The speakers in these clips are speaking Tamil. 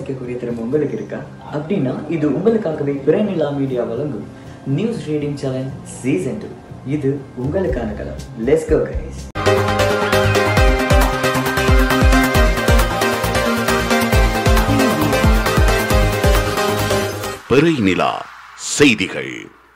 வாசிக்கக்கூடிய திறமை உங்களுக்கு இருக்கா அப்படின்னா இது உங்களுக்காகவே பிறநிலா மீடியா வழங்கும் news reading challenge season two இது உங்களுக்கான களம் லெட்ஸ் கோ கைஸ் பிறைநிலா செய்திகள்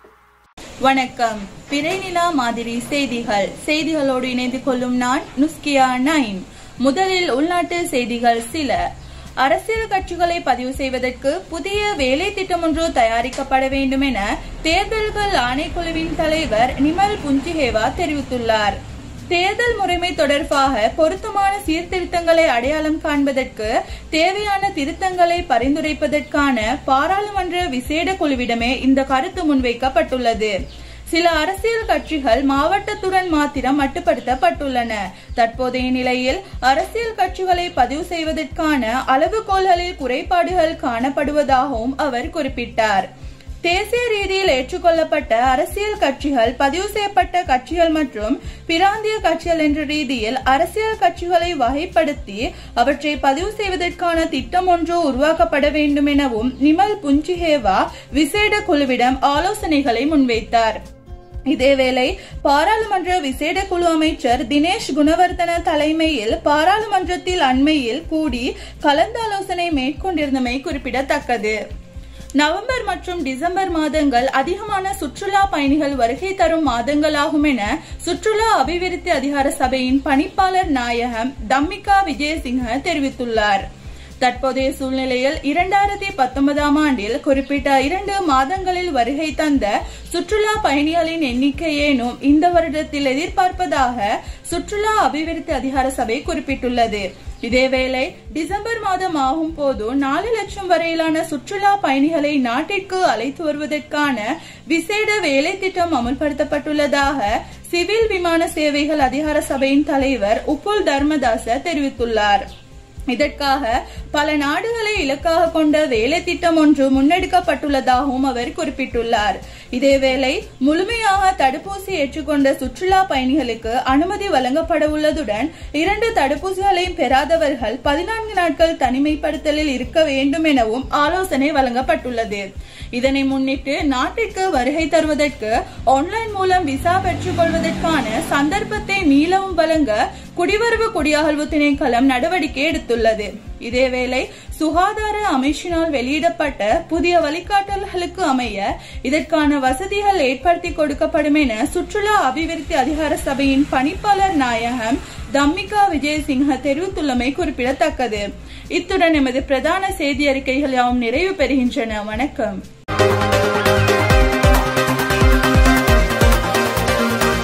வணக்கம் பிறைநிலா மாதிரி செய்திகள் செய்திகளோடு இணைந்து கொள்ளும் நான் நுஸ்கியா நைன் முதலில் உள்நாட்டு செய்திகள் சில அரசியல் கட்சிகளை பதிவு செய்வதற்கு புதிய வேலை திட்டம் ஒன்று தயாரிக்கப்பட வேண்டும் என தேர்தல்கள் ஆணைக்குழுவின் தலைவர் நிமல் புஞ்சிஹேவா தெரிவித்துள்ளார் தேர்தல் முறைமை தொடர்பாக பொருத்தமான சீர்திருத்தங்களை அடையாளம் காண்பதற்கு தேவையான திருத்தங்களை பரிந்துரைப்பதற்கான பாராளுமன்ற விசேட குழுவிடமே இந்த கருத்து முன்வைக்கப்பட்டுள்ளது சில அரசியல் கட்சிகள் மாவட்டத்துடன் மாத்திரம் மட்டுப்படுத்தப்பட்டுள்ளன தற்போதைய நிலையில் அரசியல் கட்சிகளை பதிவு செய்வதற்கான அளவுகோல்களில் குறைபாடுகள் காணப்படுவதாகவும் அவர் குறிப்பிட்டார் தேசிய ரீதியில் ஏற்றுக்கொள்ளப்பட்ட அரசியல் கட்சிகள் பதிவு செய்யப்பட்ட கட்சிகள் மற்றும் பிராந்திய கட்சிகள் என்ற ரீதியில் அரசியல் கட்சிகளை வகைப்படுத்தி அவற்றை பதிவு செய்வதற்கான திட்டம் ஒன்று உருவாக்கப்பட வேண்டும் எனவும் நிமல் புஞ்சிஹேவா விசேட குழுவிடம் ஆலோசனைகளை முன்வைத்தார் இதேவேளை பாராளுமன்ற விசேட குழு அமைச்சர் தினேஷ் குணவர்தன தலைமையில் பாராளுமன்றத்தில் அண்மையில் கூடி கலந்தாலோசனை மேற்கொண்டிருந்தமை குறிப்பிடத்தக்கது நவம்பர் மற்றும் டிசம்பர் மாதங்கள் அதிகமான சுற்றுலா பயணிகள் வருகை தரும் மாதங்களாகும் என சுற்றுலா அபிவிருத்தி அதிகார சபையின் பணிப்பாளர் நாயகம் தம்மிகா விஜயசிங்க தெரிவித்துள்ளார் தற்போதைய சூழ்நிலையில் இரண்டாயிரத்தி பத்தொன்பதாம் ஆண்டில் குறிப்பிட்ட இரண்டு மாதங்களில் வருகை தந்த சுற்றுலா பயணிகளின் எண்ணிக்கையேனும் இந்த வருடத்தில் எதிர்பார்ப்பதாக சுற்றுலா அபிவிருத்தி அதிகார சபை குறிப்பிட்டுள்ளது இதேவேளை டிசம்பர் மாதம் ஆகும் போது நாலு லட்சம் வரையிலான சுற்றுலா பயணிகளை நாட்டிற்கு அழைத்து வருவதற்கான விசேட வேலை திட்டம் அமல்படுத்தப்பட்டுள்ளதாக சிவில் விமான சேவைகள் அதிகார சபையின் தலைவர் உப்புல் தர்மதாச தெரிவித்துள்ளார் இதற்காக பல நாடுகளை இலக்காக கொண்ட வேலை திட்டம் ஒன்று முன்னெடுக்கப்பட்டுள்ளதாகவும் அவர் குறிப்பிட்டுள்ளார் இதேவேளை முழுமையாக தடுப்பூசி ஏற்றுக்கொண்ட சுற்றுலா பயணிகளுக்கு அனுமதி வழங்கப்பட உள்ளதுடன் இரண்டு தடுப்பூசிகளையும் பெறாதவர்கள் பதினான்கு நாட்கள் தனிமைப்படுத்தலில் இருக்க வேண்டும் எனவும் ஆலோசனை வழங்கப்பட்டுள்ளது இதனை முன்னிட்டு நாட்டிற்கு வருகை தருவதற்கு ஆன்லைன் மூலம் விசா பெற்றுக் கொள்வதற்கான சந்தர்ப்பத்தை மீளவும் வழங்க குடிவரவு குடியகழ்வு திணைக்களம் நடவடிக்கை எடுத்துள்ளது இதேவேளை சுகாதார அமைச்சினால் வெளியிடப்பட்ட புதிய வழிகாட்டல்களுக்கு அமைய இதற்கான வசதிகள் ஏற்படுத்தி கொடுக்கப்படும் என சுற்றுலா அபிவிருத்தி அதிகார சபையின் பணிப்பாளர் நாயகம் தம்மிகா விஜயசிங்க தெரிவித்துள்ளமை குறிப்பிடத்தக்கது இத்துடன் எமது பிரதான செய்தி அறிக்கைகள் யாவும் நிறைவு பெறுகின்றன வணக்கம்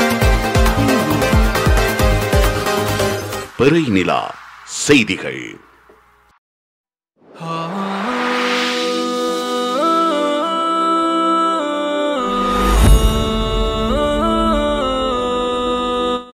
பிறைநிலா செய்திகள்